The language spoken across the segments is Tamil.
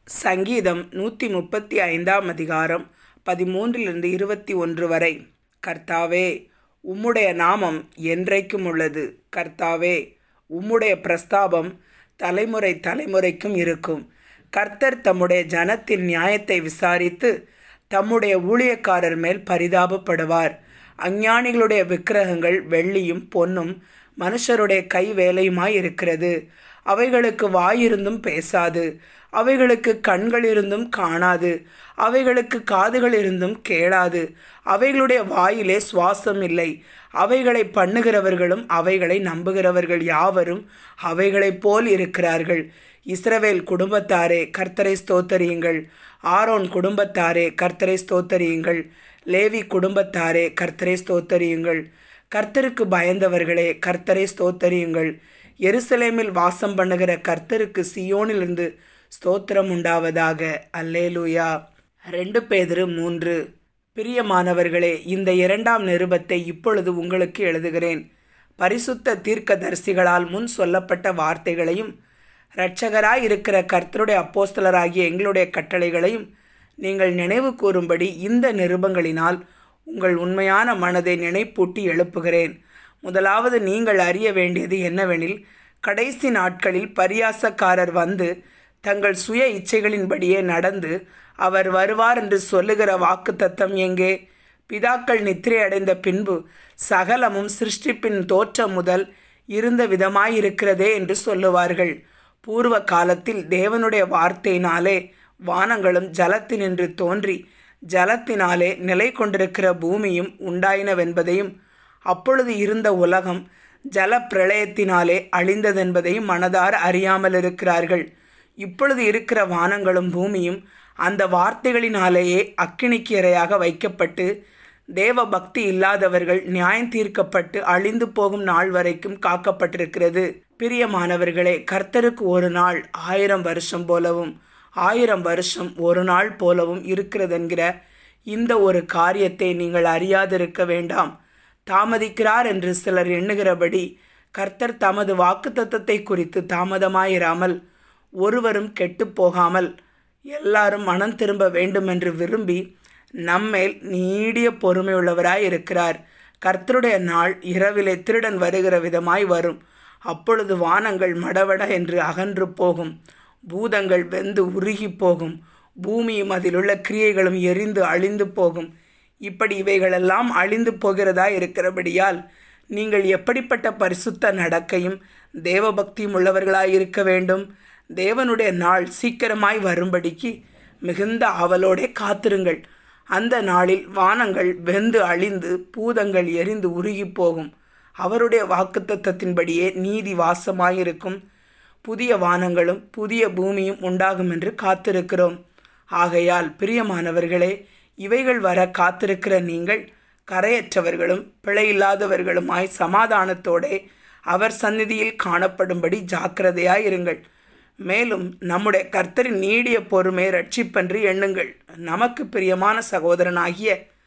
சங்கீதம் நூற்றி முப்பத்தி ஐந்தாம் அதிகாரம் பதிமூன்றிலிருந்து இருபத்தி ஒன்று வரை கர்த்தாவே உம்முடைய நாமம் என்றைக்கும் உள்ளது கர்த்தாவே உம்முடைய பிரஸ்தாபம் தலைமுறை தலைமுறைக்கும் இருக்கும் கர்த்தர் தம்முடைய ஜனத்தின் நியாயத்தை விசாரித்து தம்முடைய ஊழியக்காரர் மேல் பரிதாபப்படுவார் அஞ்ஞானிகளுடைய விக்கிரகங்கள் வெள்ளியும் பொன்னும் மனுஷருடைய கை வேலையுமாய் இருக்கிறது அவைகளுக்கு வாயிருந்தும் பேசாது அவைகளுக்கு கண்கள் இருந்தும் காணாது அவைகளுக்கு காதுகள் இருந்தும் கேளாது அவைகளுடைய வாயிலே சுவாசம் இல்லை அவைகளை பண்ணுகிறவர்களும் அவைகளை நம்புகிறவர்கள் யாவரும் அவைகளைப் போல் இருக்கிறார்கள் இஸ்ரவேல் குடும்பத்தாரே கர்த்தரை ஸ்தோத்தரியுங்கள் ஆரோன் குடும்பத்தாரே கர்த்தரை ஸ்தோத்தரியுங்கள் லேவி குடும்பத்தாரே கர்த்தரை ஸ்தோத்தரியுங்கள் கர்த்தருக்கு பயந்தவர்களே கர்த்தரை ஸ்தோத்தரியுங்கள் எருசலேமில் வாசம் பண்ணுகிற கர்த்தருக்கு சியோனிலிருந்து ஸ்தோத்திரம் உண்டாவதாக அல்லேலூயா ரெண்டு பேதிரு மூன்று பிரியமானவர்களே இந்த இரண்டாம் நிருபத்தை இப்பொழுது உங்களுக்கு எழுதுகிறேன் பரிசுத்த தீர்க்கதரிசிகளால் முன் சொல்லப்பட்ட வார்த்தைகளையும் இரட்சகராய் இருக்கிற கர்த்தருடைய அப்போஸ்தலராகிய எங்களுடைய கட்டளைகளையும் நீங்கள் நினைவு கூறும்படி இந்த நிருபங்களினால் உங்கள் உண்மையான மனதை நினைப்பூட்டி எழுப்புகிறேன் முதலாவது நீங்கள் அறிய வேண்டியது என்னவெனில் கடைசி நாட்களில் பரியாசக்காரர் வந்து தங்கள் சுய இச்சைகளின்படியே நடந்து அவர் வருவார் என்று சொல்லுகிற வாக்கு தத்தம் எங்கே பிதாக்கள் நித்திரை அடைந்த பின்பு சகலமும் சிருஷ்டிப்பின் தோற்றம் முதல் இருந்த விதமாயிருக்கிறதே என்று சொல்லுவார்கள் பூர்வ காலத்தில் தேவனுடைய வார்த்தையினாலே வானங்களும் ஜலத்தினின்று தோன்றி ஜலத்தினாலே நிலை கொண்டிருக்கிற பூமியும் உண்டாயினவென்பதையும் அப்பொழுது இருந்த உலகம் ஜல பிரளயத்தினாலே அழிந்ததென்பதையும் மனதார் அறியாமல் இருக்கிறார்கள் இப்பொழுது இருக்கிற வானங்களும் பூமியும் அந்த வார்த்தைகளினாலேயே அக்கினிக்கு இரையாக வைக்கப்பட்டு தேவ பக்தி இல்லாதவர்கள் நியாயம் தீர்க்கப்பட்டு அழிந்து போகும் நாள் வரைக்கும் காக்கப்பட்டிருக்கிறது பிரியமானவர்களே கர்த்தருக்கு ஒரு நாள் ஆயிரம் வருஷம் போலவும் ஆயிரம் வருஷம் ஒரு நாள் போலவும் இருக்கிறதென்கிற இந்த ஒரு காரியத்தை நீங்கள் அறியாதிருக்க வேண்டாம் தாமதிக்கிறார் என்று சிலர் எண்ணுகிறபடி கர்த்தர் தமது வாக்குத்தத்தத்தை குறித்து தாமதமாயிராமல் ஒருவரும் கெட்டு போகாமல் எல்லாரும் மனம் திரும்ப வேண்டும் என்று விரும்பி நம்மேல் நீடிய பொறுமையுள்ளவராய் இருக்கிறார் கர்த்தருடைய நாள் இரவிலே திருடன் வருகிற விதமாய் வரும் அப்பொழுது வானங்கள் மடவட என்று அகன்று போகும் பூதங்கள் வெந்து உருகி போகும் பூமியும் அதிலுள்ள கிரியைகளும் எரிந்து அழிந்து போகும் இப்படி இவைகளெல்லாம் அழிந்து போகிறதா இருக்கிறபடியால் நீங்கள் எப்படிப்பட்ட பரிசுத்த நடக்கையும் தேவபக்தியும் உள்ளவர்களாய் இருக்க வேண்டும் தேவனுடைய நாள் சீக்கிரமாய் வரும்படிக்கு மிகுந்த ஆவலோடே காத்திருங்கள் அந்த நாளில் வானங்கள் வெந்து அழிந்து பூதங்கள் எரிந்து உருகி போகும் அவருடைய வாக்குத்தத்தின்படியே நீதி வாசமாயிருக்கும் புதிய வானங்களும் புதிய பூமியும் உண்டாகும் என்று காத்திருக்கிறோம் ஆகையால் பிரியமானவர்களே இவைகள் வர காத்திருக்கிற நீங்கள் கரையற்றவர்களும் பிழையில்லாதவர்களுமாய் சமாதானத்தோடே அவர் சந்நிதியில் காணப்படும்படி ஜாக்கிரதையாயிருங்கள் மேலும் நம்முடைய கர்த்தரின் நீடிய பொறுமை ரட்சிப்பென்று எண்ணுங்கள் நமக்கு பிரியமான சகோதரனாகிய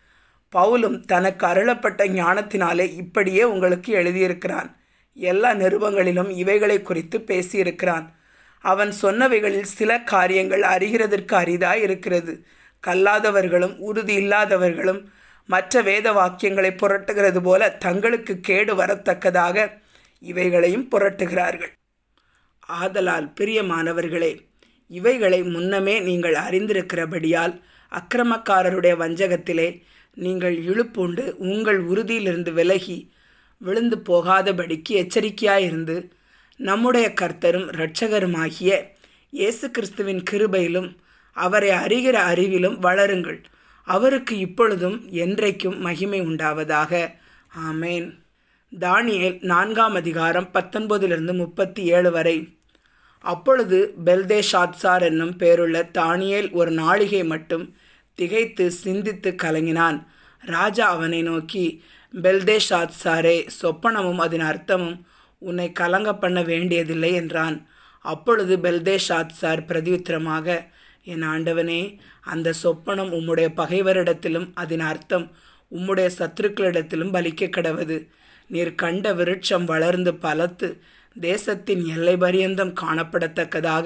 பவுலும் தனக்கு அருளப்பட்ட ஞானத்தினாலே இப்படியே உங்களுக்கு எழுதியிருக்கிறான் எல்லா நிருபங்களிலும் இவைகளை குறித்து பேசியிருக்கிறான் அவன் சொன்னவைகளில் சில காரியங்கள் அறிகிறதற்கு அரிதாய் இருக்கிறது கல்லாதவர்களும் உறுதி இல்லாதவர்களும் மற்ற வேத வாக்கியங்களை புரட்டுகிறது போல தங்களுக்கு கேடு வரத்தக்கதாக இவைகளையும் புரட்டுகிறார்கள் ஆதலால் பிரியமானவர்களே இவைகளை முன்னமே நீங்கள் அறிந்திருக்கிறபடியால் அக்கிரமக்காரருடைய வஞ்சகத்திலே நீங்கள் இழுப்புண்டு உங்கள் உறுதியிலிருந்து விலகி விழுந்து போகாதபடிக்கு எச்சரிக்கையாயிருந்து நம்முடைய கர்த்தரும் இரட்சகருமாகிய இயேசு கிறிஸ்துவின் கிருபையிலும் அவரை அறிகிற அறிவிலும் வளருங்கள் அவருக்கு இப்பொழுதும் என்றைக்கும் மகிமை உண்டாவதாக ஆமேன் தானியேல் நான்காம் அதிகாரம் பத்தொன்பதிலிருந்து முப்பத்தி ஏழு வரை அப்பொழுது பெல்தேஷாத்சார் என்னும் பேருள்ள தானியேல் ஒரு நாளிகை மட்டும் திகைத்து சிந்தித்து கலங்கினான் ராஜா அவனை நோக்கி பெல்தேஷாத்சாரே சொப்பனமும் அதன் அர்த்தமும் உன்னை கலங்க பண்ண வேண்டியதில்லை என்றான் அப்பொழுது பெல்தேஷாத்சார் பிரதியுத்திரமாக என் ஆண்டவனே அந்த சொப்பனம் உம்முடைய பகைவரிடத்திலும் அதன் அர்த்தம் உம்முடைய சத்துருக்களிடத்திலும் பலிக்க கடவது நீர் கண்ட விருட்சம் வளர்ந்து பலத்து தேசத்தின் எல்லை பரியந்தம் காணப்படத்தக்கதாக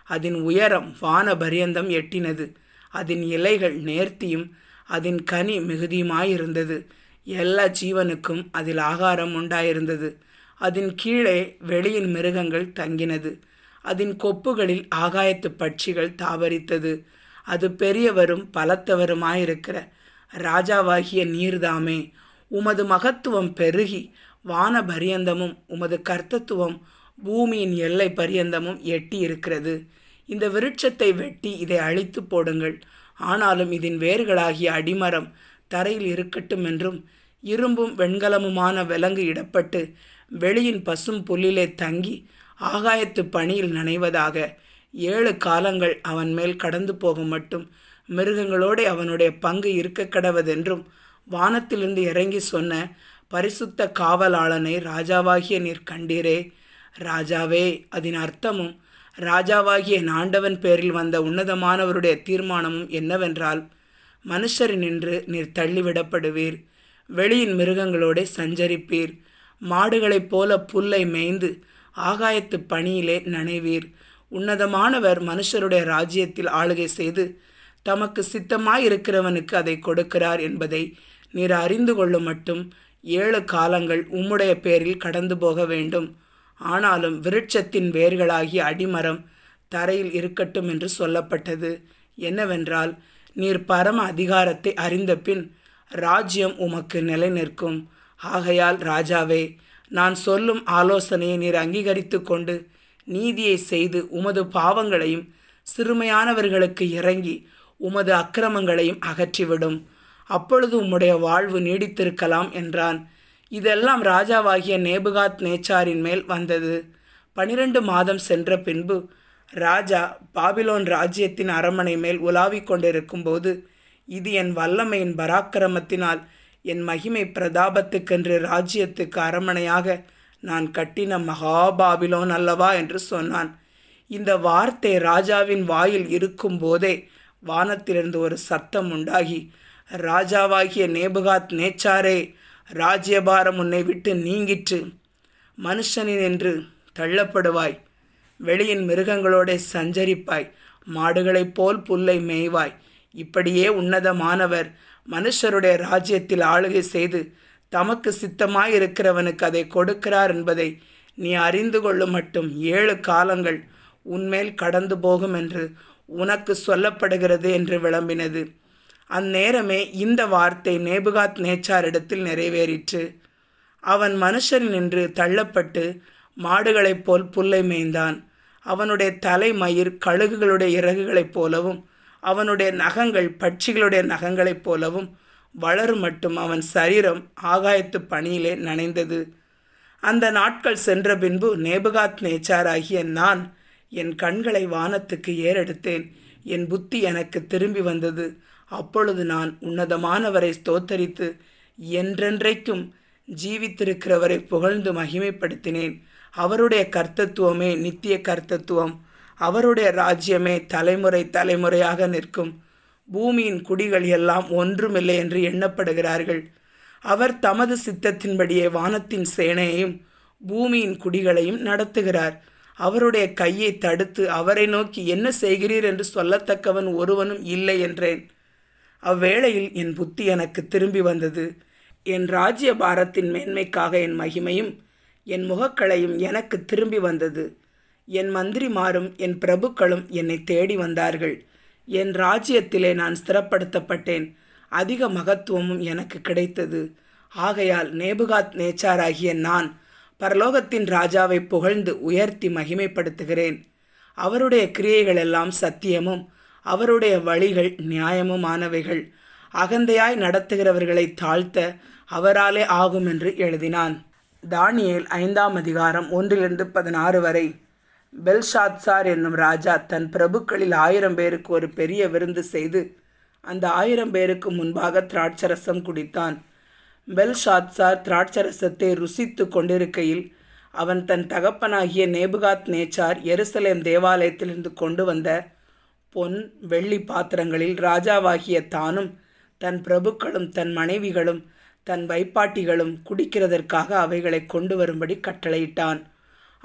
அதன் உயரம் வான பரியந்தம் எட்டினது அதன் இலைகள் நேர்த்தியும் அதன் கனி மிகுதியுமாயிருந்தது எல்லா ஜீவனுக்கும் அதில் ஆகாரம் உண்டாயிருந்தது அதன் கீழே வெளியின் மிருகங்கள் தங்கினது அதன் கொப்புகளில் ஆகாயத்து பட்சிகள் தாவரித்தது அது பெரியவரும் பலத்தவருமாயிருக்கிற ராஜாவாகிய நீர்தாமே உமது மகத்துவம் பெருகி வான பரியந்தமும் உமது கர்த்தத்துவம் பூமியின் எல்லை பரியந்தமும் எட்டி இருக்கிறது இந்த விருட்சத்தை வெட்டி இதை அழித்து போடுங்கள் ஆனாலும் இதன் வேர்களாகிய அடிமரம் தரையில் இருக்கட்டும் என்றும் இரும்பும் வெண்கலமுமான விலங்கு இடப்பட்டு வெளியின் பசும் புல்லிலே தங்கி ஆகாயத்து பணியில் நனைவதாக ஏழு காலங்கள் அவன் மேல் கடந்து போகும் மட்டும் மிருகங்களோடு அவனுடைய பங்கு இருக்க கடவதென்றும் வானத்திலிருந்து இறங்கி சொன்ன பரிசுத்த காவலாளனை ராஜாவாகிய நீர் கண்டீரே ராஜாவே அதன் அர்த்தமும் ராஜாவாகிய ஆண்டவன் பேரில் வந்த உன்னதமானவருடைய தீர்மானமும் என்னவென்றால் மனுஷரினின்று நீர் தள்ளிவிடப்படுவீர் வெளியின் மிருகங்களோட சஞ்சரிப்பீர் மாடுகளைப் போல புல்லை மேய்ந்து ஆகாயத்து பணியிலே நனைவீர் உன்னதமானவர் மனுஷருடைய ராஜ்யத்தில் ஆளுகை செய்து தமக்கு சித்தமாயிருக்கிறவனுக்கு அதை கொடுக்கிறார் என்பதை நீர் அறிந்து கொள்ளும் மட்டும் ஏழு காலங்கள் உம்முடைய பேரில் கடந்து போக வேண்டும் ஆனாலும் விருட்சத்தின் வேர்களாகிய அடிமரம் தரையில் இருக்கட்டும் என்று சொல்லப்பட்டது என்னவென்றால் நீர் பரம அதிகாரத்தை அறிந்த பின் ராஜ்யம் உமக்கு நிலை நிற்கும் ஆகையால் ராஜாவே நான் சொல்லும் ஆலோசனையை நீர் அங்கீகரித்து கொண்டு நீதியை செய்து உமது பாவங்களையும் சிறுமையானவர்களுக்கு இறங்கி உமது அக்கிரமங்களையும் அகற்றிவிடும் அப்பொழுது உம்முடைய வாழ்வு நீடித்திருக்கலாம் என்றான் இதெல்லாம் ராஜாவாகிய நேபுகாத் நேச்சாரின் மேல் வந்தது பனிரெண்டு மாதம் சென்ற பின்பு ராஜா பாபிலோன் ராஜ்யத்தின் அரண்மனை மேல் உலாவிக் கொண்டிருக்கும்போது இது என் வல்லமையின் பராக்கிரமத்தினால் என் மகிமை பிரதாபத்துக்கென்று ராஜ்யத்துக்கு அரண்மனையாக நான் கட்டின மகாபாபிலோன் அல்லவா என்று சொன்னான் இந்த வார்த்தை ராஜாவின் வாயில் இருக்கும்போதே வானத்திலிருந்து ஒரு சத்தம் உண்டாகி ராஜாவாகிய நேபுகாத் நேச்சாரே ராஜ்யபாரம் உன்னை விட்டு நீங்கிற்று மனுஷனின் என்று தள்ளப்படுவாய் வெளியின் மிருகங்களோட சஞ்சரிப்பாய் மாடுகளைப் போல் புல்லை மேய்வாய் இப்படியே உன்னதமானவர் மனுஷருடைய ராஜ்யத்தில் ஆளுகை செய்து தமக்கு சித்தமாயிருக்கிறவனுக்கு அதை கொடுக்கிறார் என்பதை நீ அறிந்து கொள்ளும் மட்டும் ஏழு காலங்கள் உன்மேல் கடந்து போகும் என்று உனக்கு சொல்லப்படுகிறது என்று விளம்பினது அந்நேரமே இந்த வார்த்தை நேபுகாத் நேச்சாரிடத்தில் நிறைவேறிற்று அவன் மனுஷன் நின்று தள்ளப்பட்டு மாடுகளைப் போல் புல்லை மேய்ந்தான் அவனுடைய தலைமயிர் கழுகுகளுடைய இறகுகளைப் போலவும் அவனுடைய நகங்கள் பட்சிகளுடைய நகங்களைப் போலவும் வளரும் மட்டும் அவன் சரீரம் ஆகாயத்து பணியிலே நனைந்தது அந்த நாட்கள் சென்ற பின்பு நேபுகாத் நேச்சாராகிய நான் என் கண்களை வானத்துக்கு ஏறெடுத்தேன் என் புத்தி எனக்கு திரும்பி வந்தது அப்பொழுது நான் உன்னதமானவரை ஸ்தோத்தரித்து என்றென்றைக்கும் ஜீவித்திருக்கிறவரை புகழ்ந்து மகிமைப்படுத்தினேன் அவருடைய கர்த்தத்துவமே நித்திய கர்த்தத்துவம் அவருடைய ராஜ்யமே தலைமுறை தலைமுறையாக நிற்கும் பூமியின் குடிகள் எல்லாம் ஒன்றுமில்லை என்று எண்ணப்படுகிறார்கள் அவர் தமது சித்தத்தின்படியே வானத்தின் சேனையையும் பூமியின் குடிகளையும் நடத்துகிறார் அவருடைய கையை தடுத்து அவரை நோக்கி என்ன செய்கிறீர் என்று சொல்லத்தக்கவன் ஒருவனும் இல்லை என்றேன் அவ்வேளையில் என் புத்தி எனக்கு திரும்பி வந்தது என் ராஜ்ய பாரத்தின் மேன்மைக்காக என் மகிமையும் என் முகக்களையும் எனக்கு திரும்பி வந்தது என் மந்திரிமாரும் என் பிரபுக்களும் என்னை தேடி வந்தார்கள் என் ராஜ்யத்திலே நான் ஸ்திரப்படுத்தப்பட்டேன் அதிக மகத்துவமும் எனக்கு கிடைத்தது ஆகையால் நேபுகாத் நேச்சாராகிய நான் பரலோகத்தின் ராஜாவை புகழ்ந்து உயர்த்தி மகிமைப்படுத்துகிறேன் அவருடைய கிரியைகள் எல்லாம் சத்தியமும் அவருடைய வழிகள் நியாயமுமானவைகள் அகந்தையாய் நடத்துகிறவர்களை தாழ்த்த அவராலே ஆகும் என்று எழுதினான் தானியேல் ஐந்தாம் அதிகாரம் ஒன்றிலிருந்து பதினாறு வரை பெல்ஷாத்சார் என்னும் ராஜா தன் பிரபுக்களில் ஆயிரம் பேருக்கு ஒரு பெரிய விருந்து செய்து அந்த ஆயிரம் பேருக்கு முன்பாக திராட்சரசம் குடித்தான் பெல்ஷாத்சார் திராட்சரசத்தை ருசித்து கொண்டிருக்கையில் அவன் தன் தகப்பனாகிய நேபுகாத் நேச்சார் எருசலேம் தேவாலயத்திலிருந்து கொண்டு வந்த பொன் வெள்ளி பாத்திரங்களில் ராஜாவாகிய தானும் தன் பிரபுக்களும் தன் மனைவிகளும் தன் வைப்பாட்டிகளும் குடிக்கிறதற்காக அவைகளை கொண்டு வரும்படி கட்டளையிட்டான்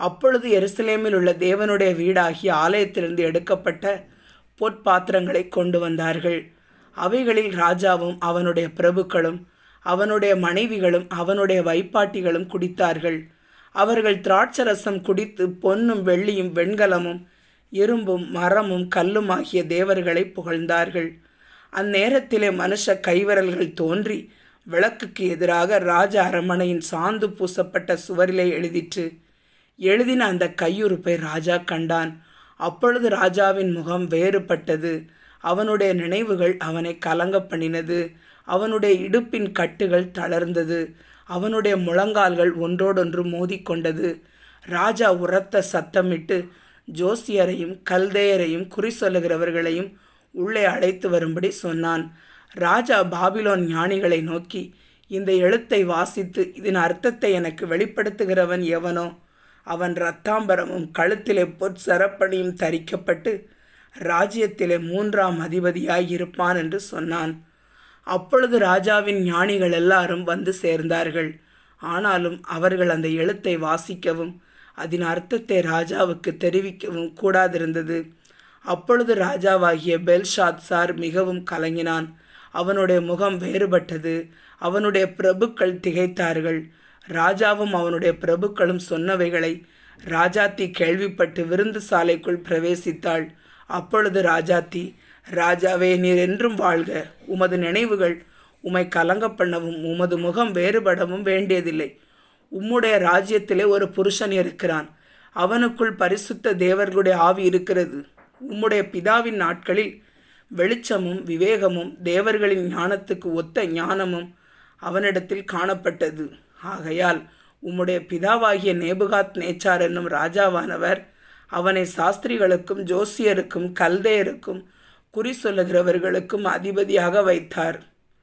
அப்பொழுது எருசலேமில் உள்ள தேவனுடைய வீடாகிய ஆலயத்திலிருந்து எடுக்கப்பட்ட பொற்பாத்திரங்களை கொண்டு வந்தார்கள் அவைகளில் ராஜாவும் அவனுடைய பிரபுக்களும் அவனுடைய மனைவிகளும் அவனுடைய வைப்பாட்டிகளும் குடித்தார்கள் அவர்கள் திராட்சரசம் குடித்து பொன்னும் வெள்ளியும் வெண்கலமும் இரும்பும் மரமும் கல்லும் ஆகிய தேவர்களை புகழ்ந்தார்கள் அந்நேரத்திலே மனுஷ கைவிரல்கள் தோன்றி விளக்குக்கு எதிராக ராஜ அரமனையின் சாந்து பூசப்பட்ட சுவரிலே எழுதிற்று எழுதின அந்த கையுறுப்பை ராஜா கண்டான் அப்பொழுது ராஜாவின் முகம் வேறுபட்டது அவனுடைய நினைவுகள் அவனை கலங்க பண்ணினது அவனுடைய இடுப்பின் கட்டுகள் தளர்ந்தது அவனுடைய முழங்கால்கள் ஒன்றோடொன்று மோதிக்கொண்டது ராஜா உரத்த சத்தமிட்டு ஜோசியரையும் கல்தேயரையும் குறி சொல்லுகிறவர்களையும் உள்ளே அழைத்து வரும்படி சொன்னான் ராஜா பாபிலோன் ஞானிகளை நோக்கி இந்த எழுத்தை வாசித்து இதன் அர்த்தத்தை எனக்கு வெளிப்படுத்துகிறவன் எவனோ அவன் இரத்தாம்பரமும் கழுத்திலே பொற்சரப்பணியும் தரிக்கப்பட்டு ராஜ்யத்திலே மூன்றாம் அதிபதியாய் இருப்பான் என்று சொன்னான் அப்பொழுது ராஜாவின் ஞானிகள் எல்லாரும் வந்து சேர்ந்தார்கள் ஆனாலும் அவர்கள் அந்த எழுத்தை வாசிக்கவும் அதன் அர்த்தத்தை ராஜாவுக்கு தெரிவிக்கவும் கூடாதிருந்தது அப்பொழுது ராஜாவாகிய பெல்ஷாத் சார் மிகவும் கலங்கினான் அவனுடைய முகம் வேறுபட்டது அவனுடைய பிரபுக்கள் திகைத்தார்கள் ராஜாவும் அவனுடைய பிரபுக்களும் சொன்னவைகளை ராஜாத்தி கேள்விப்பட்டு விருந்து சாலைக்குள் பிரவேசித்தாள் அப்பொழுது ராஜாத்தி ராஜாவே நீர் என்றும் வாழ்க உமது நினைவுகள் உமை கலங்க பண்ணவும் உமது முகம் வேறுபடவும் வேண்டியதில்லை உம்முடைய ராஜ்யத்திலே ஒரு புருஷன் இருக்கிறான் அவனுக்குள் பரிசுத்த தேவர்களுடைய ஆவி இருக்கிறது உம்முடைய பிதாவின் நாட்களில் வெளிச்சமும் விவேகமும் தேவர்களின் ஞானத்துக்கு ஒத்த ஞானமும் அவனிடத்தில் காணப்பட்டது ஆகையால் உம்முடைய பிதாவாகிய நேபுகாத் நேச்சார் என்னும் ராஜாவானவர் அவனை சாஸ்திரிகளுக்கும் ஜோசியருக்கும் கல்தையருக்கும் குறி சொல்லுகிறவர்களுக்கும் அதிபதியாக வைத்தார்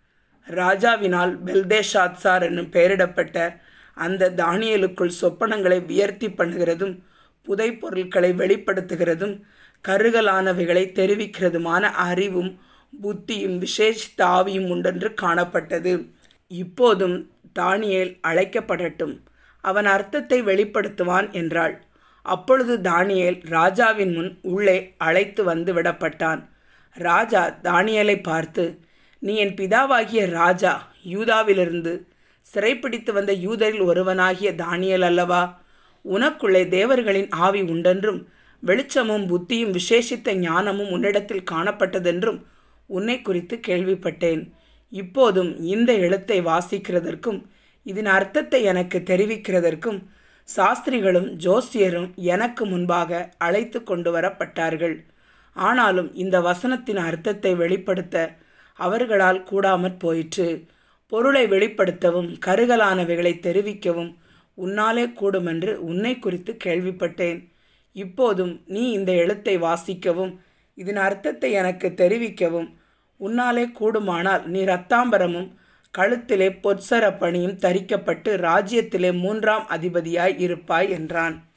ராஜாவினால் பெல்தேஷாத்சார் என்னும் பெயரிடப்பட்ட அந்த தானியலுக்குள் சொப்பனங்களை வியர்த்தி பண்ணுகிறதும் புதை பொருட்களை வெளிப்படுத்துகிறதும் கருகலானவைகளை தெரிவிக்கிறதுமான அறிவும் புத்தியும் விசேஷித்த ஆவியும் உண்டென்று காணப்பட்டது இப்போதும் தானியேல் அழைக்கப்படட்டும் அவன் அர்த்தத்தை வெளிப்படுத்துவான் என்றாள் அப்பொழுது தானியேல் ராஜாவின் முன் உள்ளே அழைத்து வந்து விடப்பட்டான் ராஜா தானியலை பார்த்து நீ என் பிதாவாகிய ராஜா யூதாவிலிருந்து சிறைப்பிடித்து வந்த யூதரில் ஒருவனாகிய தானியல் அல்லவா உனக்குள்ளே தேவர்களின் ஆவி உண்டென்றும் வெளிச்சமும் புத்தியும் விசேஷித்த ஞானமும் உன்னிடத்தில் காணப்பட்டதென்றும் உன்னை குறித்து கேள்விப்பட்டேன் இப்போதும் இந்த எழுத்தை வாசிக்கிறதற்கும் இதன் அர்த்தத்தை எனக்கு தெரிவிக்கிறதற்கும் சாஸ்திரிகளும் ஜோசியரும் எனக்கு முன்பாக அழைத்து கொண்டு வரப்பட்டார்கள் ஆனாலும் இந்த வசனத்தின் அர்த்தத்தை வெளிப்படுத்த அவர்களால் கூடாமற் போயிற்று பொருளை வெளிப்படுத்தவும் கருகலானவைகளை தெரிவிக்கவும் உன்னாலே கூடுமென்று உன்னை குறித்து கேள்விப்பட்டேன் இப்போதும் நீ இந்த எழுத்தை வாசிக்கவும் இதன் அர்த்தத்தை எனக்கு தெரிவிக்கவும் உன்னாலே கூடுமானால் நீ ரத்தாம்பரமும் கழுத்திலே பொற்சர பணியும் தரிக்கப்பட்டு ராஜ்யத்திலே மூன்றாம் அதிபதியாய் இருப்பாய் என்றான்